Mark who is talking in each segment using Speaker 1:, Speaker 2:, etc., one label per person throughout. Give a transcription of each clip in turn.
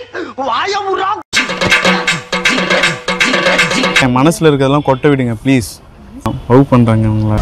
Speaker 1: என் மனசுல இருக்கிறதெல்லாம் கொட்ட விடுங்க ப்ளீஸ் லவ் பண்றாங்க உங்களை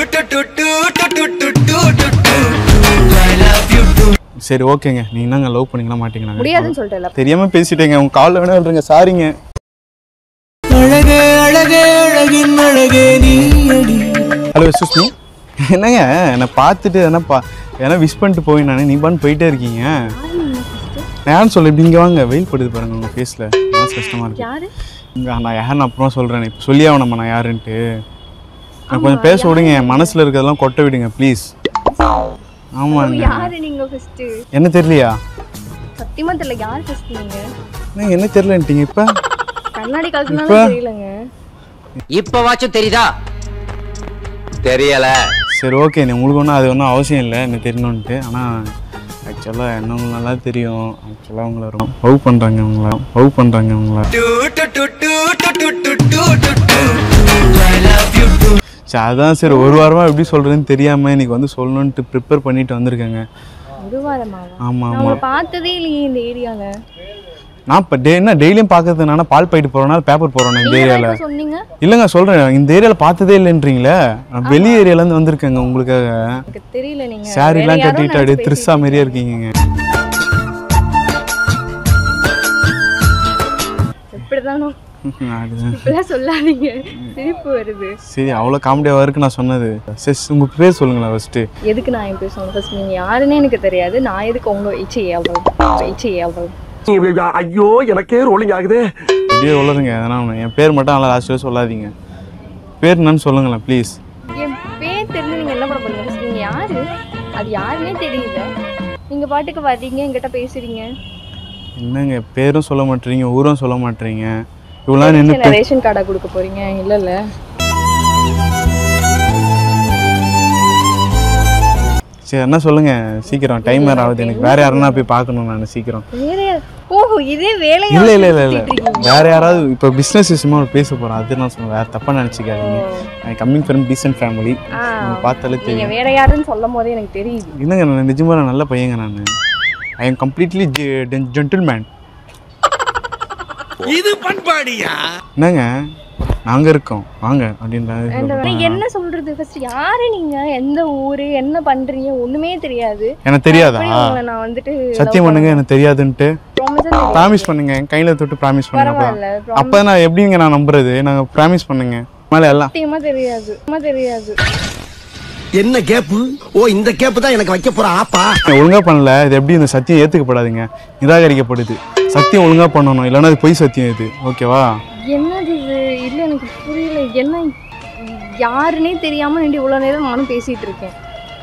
Speaker 1: சரி ஓகேங்க நீங்க என்னங்க லவ் பண்ணீங்களா மாட்டீங்களா
Speaker 2: முடியாதுன்னு சொல்லிட்டேன்ல
Speaker 1: தெரியாம பேசிட்டேங்க உங்க காலில் வேணா விடுறேங்க சாரிங்க
Speaker 3: அழகே அழகே அழகின் அழகே நீ அடி
Speaker 1: ஹலோ எக்ஸ்கூஸ் மீ என்னங்க என்னை பார்த்துட்டு எதனா பா எதனா விஷ் பண்ணிட்டு போய் நானே நீ பான்னு போயிட்டே இருக்கீங்க நான் சொல்ல இப்படி இங்கே வாங்க வெயில் படுது பாருங்க உங்கள் ஃபேஸில் மனசு கஷ்டமா இருக்கு
Speaker 2: யாரு
Speaker 1: இங்க நான் யாருன்னு அப்புறம் சொல்கிறேன் இப்போ சொல்லி ஆகணுமா நான் யாருன்ட்டு நான் கொஞ்சம் பேச விடுங்க என் மனசில் இருக்கிறதெல்லாம் கொட்ட விடுங்க ப்ளீஸ் ஆமாங்க
Speaker 2: யாரு நீங்க ஃபர்ஸ்ட்
Speaker 1: என்ன தெரியலையா
Speaker 2: சத்தியமா தெரியல யார் ஃபர்ஸ்ட் நீங்க
Speaker 1: நீங்கள் என்ன தெரியலன்ட்டீங்க இப்போ
Speaker 2: கண்ணாடி கலக்குனாலும்
Speaker 1: இப்ப?
Speaker 2: தெரியலங்க
Speaker 4: இப்பவாச்சும் தெரியுதா தெரியல
Speaker 1: சரி ஓகே நீ உங்களுக்கு ஒன்றும் அது ஒன்றும் அவசியம் இல்லை என்ன தெரியணுன்ட்டு ஆனால் ஆக்சுவலாக என்ன உங்களுக்கு நல்லா தெரியும் ஆக்சுவலாக உங்களை ரொம்ப லவ் பண்ணுறாங்க உங்களை லவ் பண்ணுறாங்க உங்களை சரி அதான் சரி ஒரு வாரமாக எப்படி சொல்கிறதுன்னு தெரியாமல் இன்னைக்கு வந்து சொல்லணுன்ட்டு ப்ரிப்பேர் பண்ணிட்டு வந்திருக்கேங்க
Speaker 2: ஒரு வாரமாவா
Speaker 1: ஆமாம்
Speaker 2: நான்
Speaker 1: ஆமாம்
Speaker 2: உங்களை பார்த்ததே இல்லையே இந்த ஏரியால
Speaker 1: நான் இப்போ டே என்ன டெய்லியும் பார்க்கறது என்னன்னா பால் பாயிட்டு போகிறனால பேப்பர் போகிறோம் இந்த
Speaker 2: நீங்க தான்
Speaker 1: ஏரியாவில்
Speaker 2: இப்ப சொன்னீங்க
Speaker 1: இல்லைங்க சொல்கிறேன் இந்த ஏரியாவில் பார்த்ததே இல்லைன்றீங்களே நான் வெளி ஏரியாலேருந்து வந்திருக்கேங்க உங்களுக்காக
Speaker 2: எனக்கு தெரியல நீங்க
Speaker 1: சாரிலாம்
Speaker 2: வேற யாரோ
Speaker 1: கட்டிட்டு அப்படியே
Speaker 2: நினைச்சு
Speaker 1: திருசா மாதிரியே இருக்கீங்க
Speaker 2: எப்படிதானோ
Speaker 1: அதுதான்
Speaker 2: இப்படிலாம் சொல்லாதீங்க சிரிப்பு வருது
Speaker 1: சரி அவ்வளோ காமெடியாக இருக்கு நான் சொன்னது சரி உங்கள் பேர் சொல்லுங்களேன் ஃபஸ்ட்டு
Speaker 2: எதுக்கு நான் என் பேர் சொன்னேன் ஃபர்ஸ்ட் நீங்க யாருன்னே எனக்கு தெரியாது நான் எதுக்கு உங்க இச்சை எவ்வளவு இச்சை எவ்வளவு
Speaker 5: ஐயோ எனக்கே ரோலிங் ஆகுதே
Speaker 1: அப்படியே உள்ளதுங்க அதனால் ஒண்ணு. என் பேர் மட்டும் நல்லா லாஸ்ட்டில் சொல்லாதீங்க பேர் என்னன்னு சொல்லுங்களேன் ப்ளீஸ்
Speaker 2: என் பேர் தெரிஞ்சு நீங்க என்ன பண்ண போறீங்க first நீங்க யாரு அது யாருன்னே தெரியல நீங்க பாட்டுக்கு வர்றீங்க என்கிட்ட பேசுறீங்க
Speaker 1: என்னங்க பேரும் சொல்ல மாட்டீங்க ஊரும் சொல்ல மாட்டீங்க இவ்வளோ நின்று
Speaker 2: என்ன ரேஷன் கார்டா கொடுக்க போறீங்க இல்ல இல்ல
Speaker 1: சரி என்ன சொல்லுங்க சீக்கிரம் டைம் வேறு ஆகுது எனக்கு வேற யாருன்னா போய் பார்க்கணும் நான் சீக்கிரம்
Speaker 2: வேற யார்? ஓஹோ இதே வேலையா
Speaker 1: இல்லை இல்லை இல்லை இல்லை
Speaker 2: சுத்திட்டு இருக்கீங்க.
Speaker 1: வேற யாராவது இப்போ பிஸ்னஸ் விஷயமா பேச போகிறோம் அது நான் சொல்லுவேன் வேறு தப்பாக நினச்சிக்காதீங்க I coming from decent family
Speaker 2: ஆ,
Speaker 1: பார்த்தாலே
Speaker 2: நீங்க
Speaker 1: தெரியும்
Speaker 2: வேற யாருன்னு சொல்லும் போதே எனக்கு தெரியுது
Speaker 1: இல்லைங்க நான் நிஜமாக நான் நல்ல பையங்க நான் ஐ எம் கம்ப்ளீட்லி ஜென்டில்மேன்
Speaker 5: இது பண்பாடியா
Speaker 1: என்னங்க நாங்கள் இருக்கோம் வாங்க அப்படின்றாங்க
Speaker 2: And நீங்க என்ன சொல்றது ஃபர்ஸ்ட் யாரு நீங்க எந்த ஊரு என்ன பண்றீங்க ஒண்ணுமே தெரியாது
Speaker 1: எனக்கு தெரியாதா
Speaker 2: எப்படி உங்களை நான் வந்துட்டு
Speaker 1: சத்தியம் பண்ணுங்க எனக்கு தெரியாதுன்ட்டு
Speaker 2: promise ஆ தெரியாது.
Speaker 1: ப்ராமிஸ் பண்ணுங்க என் கையில் தொட்டு ப்ராமிஸ் பண்ணுங்க
Speaker 2: பரவாயில்ல promise
Speaker 1: அப்போ நான் எப்படிங்க நான் நம்புறது நாங்கள் ப்ராமிஸ் பண்ணுங்க மேலே எல்லாம்
Speaker 2: சத்தியமா தெரியாது சத்தியமா தெரியாது
Speaker 5: என்ன கேப்பு ஓ இந்த கேப்பு தான் எனக்கு வைக்க போற ஆப்பா
Speaker 1: ஒழுங்கா பண்ணல இது எப்படி இந்த சத்தியம் ஏற்றுக்கப்படாதுங்க நிராகரிக்கப்படுது சத்தியம் ஒழுங்கா பண்ணணும் இல்லைன்னா அது பொய் சத்தியம் இது ஓகேவா
Speaker 2: என்னது இது இல்ல எனக்கு புரியல என்ன யாருன்னே தெரியாம நின்று இவ்வளவு நேரம் நானும் பேசிட்டு இருக்கேன்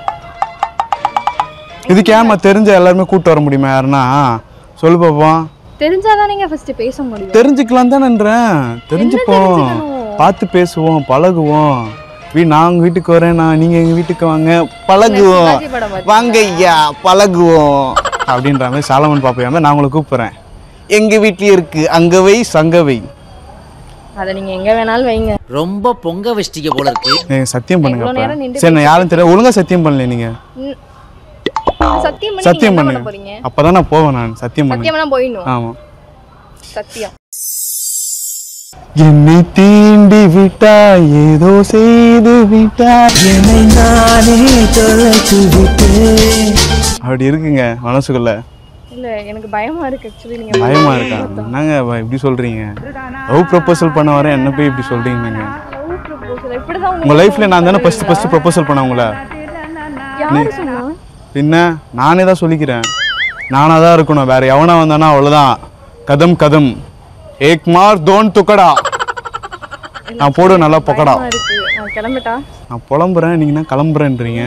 Speaker 1: இதுக்கு ஏமா தெரிஞ்ச எல்லாருமே கூட்டு வர முடியுமா யாருன்னா சொல்லு பாப்போம்
Speaker 2: தெரிஞ்சாதான் நீங்க ஃபர்ஸ்ட் பேச முடியும்
Speaker 1: தெரிஞ்சுக்கலாம் தானேன்றேன் தெரிஞ்சுப்போம்
Speaker 2: தெரிஞ்சுக்கணும்?
Speaker 1: பார்த்து பேசுவோம் பழகுவோம் வீ நான் உங்க வீட்டுக்கு வரேன் நான் நீங்க எங்க வீட்டுக்கு வாங்க பழகுவோம்
Speaker 2: சிவாஜி படம் பாத்தீங்களா?
Speaker 1: வாங்க ஐயா பழகுவோம் அப்படின்ற மாதிரி சாலமன் பாப்பையாம நான் உங்களை கூப்பிடுறேன் எங்க வீட்லயே இருக்கு அங்க வை சங்க வை
Speaker 2: அதை நீங்க எங்க வேணாலும் வைங்க
Speaker 4: ரொம்ப பொங்க வச்சிட்டீங்க போல இருக்கு
Speaker 1: நீங்க சத்தியம் பண்ணுங்க
Speaker 2: இவ்வளவு
Speaker 1: அப்ப.
Speaker 2: நேரம் நின்று
Speaker 1: சரி நான் யாரும் தெரியல ஒழுங்கா சத்தியம் பண்ணல நீங்க
Speaker 2: ம். சத்தியம் பண்ணி
Speaker 1: சத்தியம்
Speaker 2: நீங்க என்ன பண்ண
Speaker 1: பண்ணுங்க
Speaker 2: போறீங்க
Speaker 1: அப்பதான் நான் போவேன் நான் சத்தியம் பண்ணுங்க
Speaker 2: சத்தியமா போயிடணும்
Speaker 1: ஆமா
Speaker 2: சத்தியம்
Speaker 1: என்னை தீண்டி விட்டாய் ஏதோ செய்து விட்டாய்
Speaker 3: என்னை நானே தொலைத்து விட்டேன்
Speaker 1: அப்படி இருக்குங்க மனசுக்குள்ள
Speaker 2: இல்ல எனக்கு பயமா இருக்கு ஆக்சுவலி நீங்க
Speaker 1: பயமா இருக்கா என்னங்க ப- இப்படி சொல்றீங்க லவ் ப்ரொபோசல் பண்ண வரேன் என்ன போய் இப்படி சொல்றீங்க
Speaker 2: லவ் ப்ரொபோசல் இப்படிதான்
Speaker 1: உங்க லைஃப்ல நான் தானே ஃபர்ஸ்ட் ஃபர்ஸ்ட் ப்ரொபோசல் பண்ண உங்களை
Speaker 2: யாரு சொன்னா
Speaker 1: பின்ன நானே தான் சொல்லிக்கிறேன் நானா தான் இருக்கணும் வேற எவனா வந்தானா அவ்வளவுதான் கதம் கதம் ஏக் மார் தோன் துக்கடா நான் போடுவேன் நல்லா பொக்கடா
Speaker 2: பயமா இருக்கு நான் கிளம்பிட்டா
Speaker 1: நான் புலம்புறேன் நீங்க என்ன கிளம்புறேன்றீங்க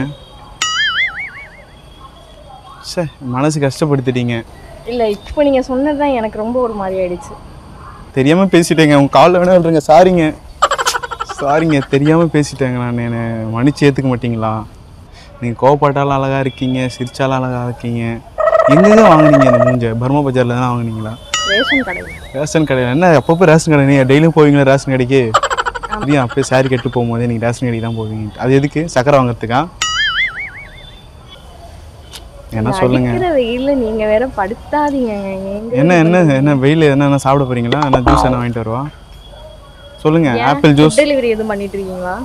Speaker 1: சே மனசு கஷ்டப்படுத்திட்டீங்க
Speaker 2: இல்ல இப்போ நீங்க சொன்னதுதான் எனக்கு ரொம்ப ஒரு மாதிரி ஆயிடுச்சு
Speaker 1: தெரியாம பேசிட்டேங்க உங்க காலில் வேணா விழுறேங்க சாரிங்க சாரிங்க தெரியாம பேசிட்டேங்க நான் என்னை மன்னிச்சு ஏத்துக்க மாட்டீங்களா நீங்க கோவப்பட்டாலும் அழகா இருக்கீங்க சிரிச்சாலும் அழகா இருக்கீங்க எங்கங்க வாங்குனீங்க இந்த மூஞ்ச பர்மா பஜார்ல தான் வாங்குனீங்களா
Speaker 2: ரேஷன் கடை
Speaker 1: ரேஷன் கடையில் என்ன அப்பப்போ ரேஷன் கடை நீங்கள் டெய்லியும் போவீங்களா ரேஷன் கடைக்கு தெரியும் அப்போயே சாரி கட்டு போகும்போதே நீங்கள் ரேஷன் கடைக்கு தான் போவீங்க அது எதுக்கு சக்கரை வாங்குறதுக்கா என்ன சொல்லுங்க
Speaker 2: அடிக்கிற வெயில்ல நீங்க வேற படுத்தாதீங்க எங்க
Speaker 1: என்ன என்ன என்ன வெயில் என்ன என்ன சாப்பிட போறீங்களா என்ன ஜூஸ் என்ன வாங்கிட்டு வருவா சொல்லுங்க ஆப்பிள் ஜூஸ்
Speaker 2: டெலிவரி எதுவும் பண்ணிட்டு இருக்கீங்களா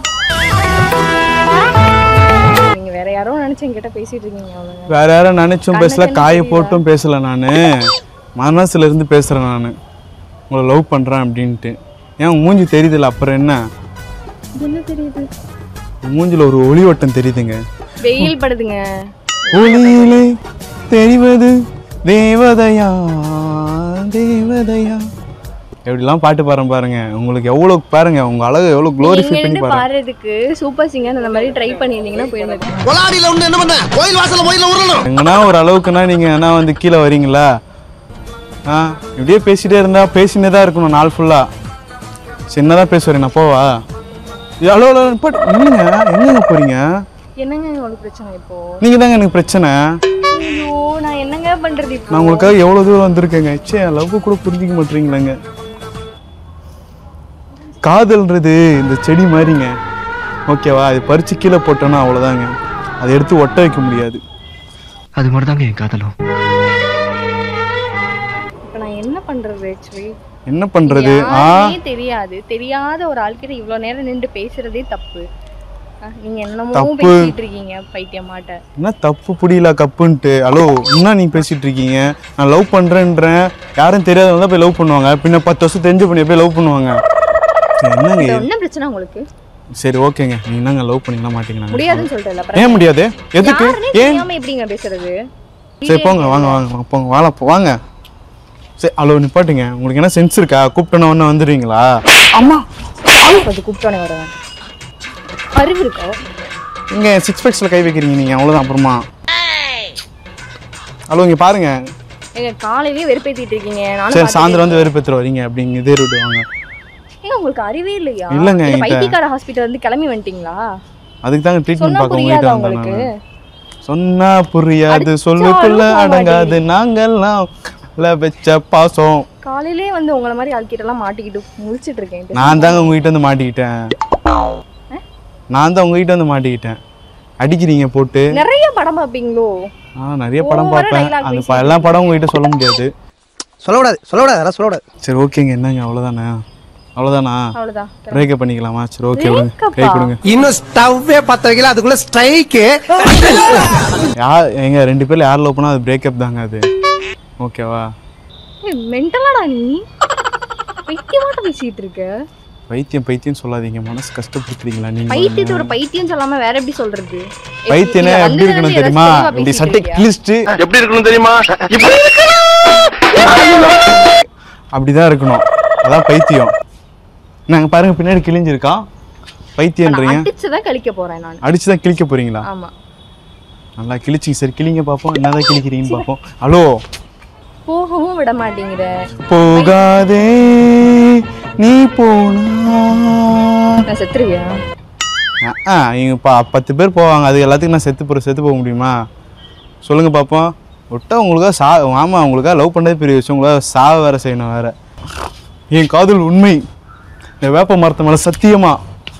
Speaker 2: நீங்க வேற யாரோ நினைச்சு என்கிட்ட பேசிட்டு இருக்கீங்க அவ்வளவுதான்
Speaker 1: வேற யாரும் நினைச்சும் பேசல
Speaker 2: கண்ணுக்கு
Speaker 1: காய
Speaker 2: தெரியுதா?
Speaker 1: போட்டும் பேசல நான் மனசுல இருந்து பேசுறேன் நான் உங்களை லவ் பண்றேன் அப்படின்ட்டு ஏன் உங்க மூஞ்சி தெரியுதுல்ல அப்புறம் என்ன
Speaker 2: என்ன தெரியுது
Speaker 1: உங்க மூஞ்சில ஒரு ஒளி வட்டம் தெரியுதுங்க
Speaker 2: வெயில் படுதுங்க
Speaker 1: ஒளியிலே தெரிவது தேவதையா தேவதையா எப்படிலாம் பாட்டு பாடுறேன் பாருங்க உங்களுக்கு எவ்வளவு பாருங்க உங்க அழகு எவ்வளவு
Speaker 2: நீங்க
Speaker 1: க்ளோரிஃபை பண்ணி
Speaker 2: இருந்து
Speaker 1: பாருங்க
Speaker 2: பாடுறதுக்கு சூப்பர் சிங்கர் அந்த மாதிரி ட்ரை பண்ணியிருந்தீங்கன்னா போயிருந்தது
Speaker 5: கொலாடியில ஒண்ணு என்ன பண்ண கோயில் வாசல்ல மொயில உருளணும்
Speaker 1: எங்கன்னா ஒரு அளவுக்குன்னா நீங்க என்ன வந்து கீழே வரீங்களா ஆ இப்படியே பேசிட்டே இருந்தா பேசினே தான் இருக்கணும் நாள் ஃபுல்லா சின்னதாக பேசுறேன் நான் போவா இது அலோ அலோ பட் என்னங்க எங்கங்க போறீங்க
Speaker 2: என்னங்க உங்களுக்கு பிரச்சனை இப்போ
Speaker 1: நீங்க தாங்க எனக்கு பிரச்சனை
Speaker 2: ஐயோ நான் என்னங்க பண்றது இப்போ
Speaker 1: நான் உங்களுக்காக எவ்வளோ தூரம் வந்திருக்கேங்க சே லவ் கூட புரிஞ்சிக்க மாட்டீங்களாங்க காதல்ன்றது இந்த செடி மாதிரிங்க ஓகேவா அது பறிச்சு கீழே போட்டோன்னா அவ்வளோதாங்க அதை எடுத்து ஒட்ட வைக்க முடியாது
Speaker 3: அது மாதிரி தாங்க என் காதலும்
Speaker 2: இப்போ நான் என்ன பண்றது ஆக்சுவலி
Speaker 1: என்ன பண்றது ஆ
Speaker 2: யாருமே தெரியாது தெரியாத ஒரு ஆள்கிட்ட இவ்வளவு நேரம் நின்று பேசுறதே தப்பு ஆ, நீங்க என்னமோ
Speaker 1: தப்பு.
Speaker 2: பேசிட்டு இருக்கீங்க பைத்தியமாட்ட
Speaker 1: என்ன தப்பு புரியல கப்புன்ட்டு ஹலோ என்ன நீ பேசிட்டு இருக்கீங்க நான் லவ் பண்றேன்றேன் யாரும் தெரியாதவங்க தான் போய் லவ் பண்ணுவாங்க பின்ன பத்து வருஷம் தெரிஞ்ச பண்ணி போய் லவ் பண்ணுவாங்க சரி, என்னங்க
Speaker 2: இது
Speaker 1: இது?
Speaker 2: என்ன பிரச்சனை உங்களுக்கு
Speaker 1: சரி ஓகேங்க நீ என்னங்க லவ் பண்ணிக்கலாம் மாட்டீங்களா
Speaker 2: முடியாதுன்னு சொல்லிட்டேன்
Speaker 1: ஏன் முடியாது எதுக்கு
Speaker 2: யாருன்னே
Speaker 1: ஏன்
Speaker 2: தெரியாம எப்படிங்க பேசுறது
Speaker 1: சரி போங்க வாங்க வாங்க வாங்க, போங்க வாழ போ வாங்க சரி ஹலோ நிப்பாட்டுங்க உங்களுக்கு என்ன சென்ஸ் இருக்கா கூப்பிட்டோன்னு ஒன்று வந்துடுவீங்களா
Speaker 2: கொஞ்சம் கூப்பிட்டோன்னே வரேன் அறிவு இருக்கா
Speaker 1: இங்கே சிக்ஸ் பேக்ஸில் கை வைக்கிறீங்க நீங்கள் அவ்வளோதான் அப்புறமா ஹலோ இங்கே பாருங்க
Speaker 2: எங்க காலையிலயே வெறுப்பேத்திட்டு இருக்கீங்க நானும்
Speaker 1: சரி
Speaker 2: பார்த்துட்டே
Speaker 1: சாயந்தரம் வந்து வெறுப்பேற்றுரு வரீங்க அப்படிங்க இதே ரூட் வாங்க
Speaker 2: ஏங்க உங்களுக்கு அறிவே இல்லையா
Speaker 1: இல்லைங்க,
Speaker 2: இல்ல
Speaker 1: என்கிட்ட-
Speaker 2: பைத்தியக்கார ஹாஸ்பிட்டல் வந்து கிளம்பி வந்துட்டீங்களா
Speaker 1: அதுக்கு தாங்க ட்ரீட்மெண்ட்
Speaker 2: சொன்னா
Speaker 1: பார்க்க
Speaker 2: புரியாதா
Speaker 1: உங்ககிட்ட
Speaker 2: உங்களுக்கு
Speaker 1: வந்தேன் சொன்னா புரியாது
Speaker 2: அடிச்சாலும்
Speaker 1: சொல்லுக்குள்ள
Speaker 2: போகாது.
Speaker 1: அடங்காது நாங்கெல்லாம் உள்ள வச்ச பாசம்
Speaker 2: காலையிலே வந்து உங்களை மாதிரி ஆள்கிட்ட எல்லாம் மாட்டிக்கிட்டு முழிச்சிட்டு இருக்கேன்
Speaker 1: நான் தாங்க உங்ககிட்ட வந்து மாட்டிக்கிட்டேன் நான் தான் உங்ககிட்ட வந்து மாட்டிக்கிட்டேன் அடிக்கிறீங்க போட்டு
Speaker 2: நிறைய படம் பார்ப்பீங்களோ
Speaker 1: ஆ நிறைய படம்
Speaker 2: ஒவ்வொரு
Speaker 1: பார்ப்பேன்
Speaker 2: dialogue
Speaker 1: அந்த
Speaker 2: பேசிட்டு
Speaker 1: ப- எல்லா படம் உங்ககிட்ட சொல்ல முடியாது
Speaker 5: சொல்லக்கூடாது சொல்லக்கூடாது அதெல்லாம் சொல்லக்கூடாது
Speaker 1: சரி ஓகேங்க என்னங்க அவ்வளோதானே அவ்வளோதானா
Speaker 2: அவ்வளவுதான்
Speaker 1: பிரேக்கப் பண்ணிக்கலாமா சரி ஓகே விடுங்க
Speaker 2: Breakup-ஆ?
Speaker 1: கை கொடுங்க
Speaker 5: இன்னும் ஸ்டவ்வே பத்த வைக்கல அதுக்குள்ள ஸ்ட்ரைக்கு
Speaker 1: யார் எங்க ரெண்டு பேர்ல யார் லவ் பண்ணா அது பிரேக்கப் தாங்க அது ஓகேவா
Speaker 2: மென்டலாடா நீ பைத்தியமாட்ட பேசிட்டு இருக்க
Speaker 1: பைத்தியம் பைத்தியம் சொல்லாதீங்க மனசு கஷ்டப்படுத்துறீங்களா நீங்க
Speaker 2: பைத்தியத்தோட பைத்தியம் சொல்லாம வேற எப்படி சொல்றது
Speaker 1: பைத்தியனே
Speaker 2: இல்ல,
Speaker 1: எப்படி இருக்கணும்
Speaker 2: வந்ததுல
Speaker 1: தெரியுமா
Speaker 2: ஏதாச்சும் தெளிவா
Speaker 1: இப்படி
Speaker 2: பேசிட்டு
Speaker 1: சட்டை
Speaker 2: இருக்கியா?
Speaker 1: கிழிச்சிட்டு
Speaker 5: எப்படி இருக்கணும் தெரியுமா
Speaker 1: அப்படிதான் இருக்கணும் அதான் பைத்தியம் நாங்க பாருங்க பின்னாடி கிழிஞ்சிருக்கா பைத்தியன்றீங்க
Speaker 2: நான் அடிச்சுதான் கழிக்க போறேன் நான்
Speaker 1: அடிச்சுதான் கிழிக்க போறீங்களா
Speaker 2: ஆமா
Speaker 1: நல்லா கிழிச்சிங்க சரி கிழிங்க பார்ப்போம் என்னதான் கிழிக்கிறீங்கன்னு பார்ப்போம் ஹலோ
Speaker 2: போகவும் விட மாட்டேங்கிற
Speaker 1: போகாதே நீ போனா
Speaker 2: நான் செத்துருவியா
Speaker 1: ஆ இங்க பா பத்து பேர் போவாங்க அது எல்லாத்துக்கும் நான் செத்து போகிற செத்து போக முடியுமா சொல்லுங்க பார்ப்போம் விட்டா உங்களுக்காக சா ஆமாம் உங்களுக்காக லவ் பண்ணதே பெரிய விஷயம் உங்களுக்காக சாவ வேற செய்யணும் வேற என் காதல் உண்மை இந்த வேப்ப மரத்து மேலே சத்தியமா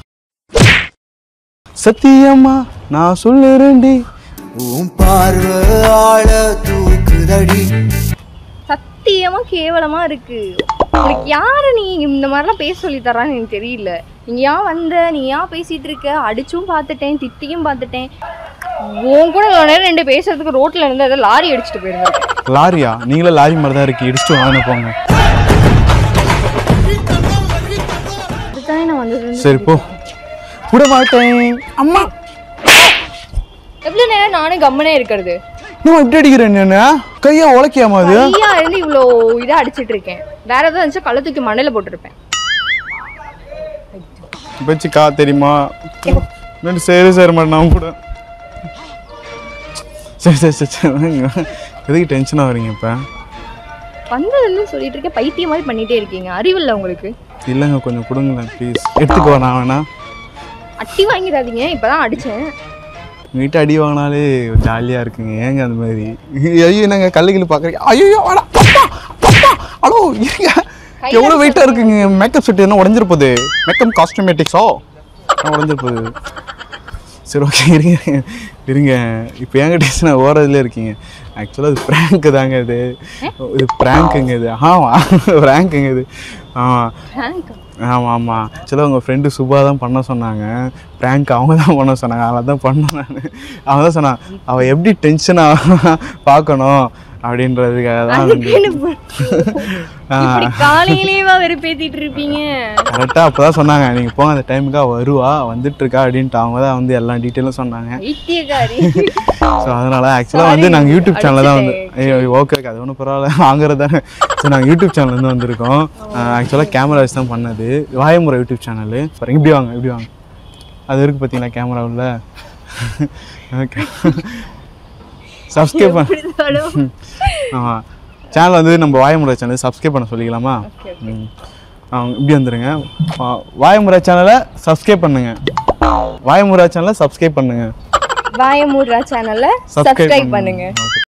Speaker 1: சத்தியமா நான் சொல்லுறேன்டி
Speaker 3: உன் பார்வை ஆள தூக்குதடி
Speaker 2: சத்தியமா கேவலமா இருக்கு உனக்கு யாரு நீ இந்த மாதிரிலாம் பேச சொல்லி தரான்னு எனக்கு தெரியல நீங்க ஏன் வந்த நீ ஏன் பேசிட்டு இருக்க அடிச்சும் பார்த்துட்டேன் திட்டியும் பார்த்துட்டேன் உன் கூட இவ்வளவு நேரம் ரெண்டு பேசுறதுக்கு ரோட்ல இருந்து ஏதோ லாரி அடிச்சுட்டு போயிருந்தேன்
Speaker 1: லாரியா நீங்களே லாரி மாதிரி தான் இருக்கு இடிச்சுட்டு வாங்க போங்க
Speaker 2: அதுதானே நான் வந்தது
Speaker 1: சரி போ விட மாட்டேன் அம்மா
Speaker 2: எவ்வளவு நேரம் நானும் கம்மனே இருக்கிறது
Speaker 1: நீ இப்படி அடிக்கிறேன் என்ன கையா உழைக்காம அது
Speaker 2: ஐயா இருந்து இவ்வளோ இதா அடிச்சிட்டு இருக்கேன் வேற ஏதாவது இருந்துச்சு கள்ள தூக்கி மண்ணில போட்டிருப்பேன்
Speaker 1: வச்சுக்கா தெரியுமா ரெண்டு சரி சேர மாட்டேன் அவன் கூட சரி சரி சரி சரி வாங்க. எதுக்கு டென்ஷனாக வரீங்க இப்போ
Speaker 2: வந்ததுன்னு சொல்லிட்டு இருக்கேன் பைத்தியம் மாதிரி பண்ணிட்டே இருக்கீங்க அறிவில்லை உங்களுக்கு
Speaker 1: இல்லைங்க கொஞ்சம் கொடுங்களேன் ப்ளீஸ் எடுத்துக்கோ நான் வேணா
Speaker 2: அட்டி வாங்கிடாதீங்க இப்பதான் அடிச்சேன்
Speaker 1: வீட்டை அடி வாங்கினாலே ஜாலியாக இருக்குங்க ஏங்க அந்த மாதிரி ஐயோ நாங்கள் கல்லுகில் பார்க்குறீங்க ஐயோ வாடா அப்பா அப்பா ஹலோ இருங்க எவ்வளோ வெயிட்டாக இருக்குங்க மேக்கப் செட் என்ன உடஞ்சிருப்போது மேக்கப் காஸ்டியூமேட்டிக்ஸோ உடஞ்சிருப்போது சரி ஓகே இருங்க இருங்க இப்போ என்கிட்ட நான் ஓரதுல இருக்கீங்க ஆக்சுவலாக இது ப்ராங்க்கு தாங்க இது இது ப்ராங்க்குங்க இது ஆமாம் ப்ராங்க்குங்க இது ஆமாம்
Speaker 2: Prank ஆ?
Speaker 1: ஆமாம் ஆமாம் ஆக்சுவலாக உங்கள் ஃப்ரெண்டு சுபா தான் பண்ண சொன்னாங்க ப்ராங்க் அவங்க தான் பண்ண சொன்னாங்க அதெல்லாம் தான் பண்ணேன் நான் அவங்க தான் சொன்னான் அவள் எப்படி டென்ஷனாக பார்க்கணும் அப்படின்றதுக்காக தான் வந்து
Speaker 2: அதுக்குன்னு இப்படி காலையிலேவா வெறுப்பேத்திட்டு இருப்பீங்க
Speaker 1: கரெக்டாக அப்போ தான் சொன்னாங்க நீங்கள் போங்க அந்த டைமுக்காக வருவா வந்துட்டு இருக்கா அப்படின்ட்டு அவங்க தான் வந்து எல்லா டீட்டெயிலும் சொன்னாங்க
Speaker 2: வைத்தியக்காரி
Speaker 1: ஸோ அதனால் ஆக்சுவலாக வந்து நாங்கள் யூடியூப் சேனலில் தான் வந்து ஐயோ ஓகே ஓகே அது ஒன்றும் பரவாயில்ல வாங்குறது தானே ஸோ நாங்கள் யூடியூப் சேனல்லேருந்து வந்திருக்கோம் ஆக்சுவலாக கேமரா வச்சு தான் பண்ணது வாயமுறை யூடியூப் சேனலு பாருங்க இப்படி வாங்க இப்படி வாங்க அது இருக்குது பார்த்தீங்களா கேமரா உள்ள ஓகே சப்ஸ்கிரைப் பண்ண
Speaker 2: இப்படிதானோ?
Speaker 1: ஆமாம் சேனல் வந்து நம்ம வாயமுறை சேனல் சப்ஸ்கிரைப் பண்ண சொல்லிக்கலாமா ம். ஆ, இப்படி வந்துடுங்க வா- வாயமுறை சேனலை சப்ஸ்கிரைப் பண்ணுங்க வாயமுறை சேனலை சப்ஸ்கிரைப் பண்ணுங்க
Speaker 2: வாயமூர்ரா சேனலை
Speaker 1: Subscribe
Speaker 2: சப்ஸ்கிரைப் பண்ணுங்க
Speaker 1: Okay.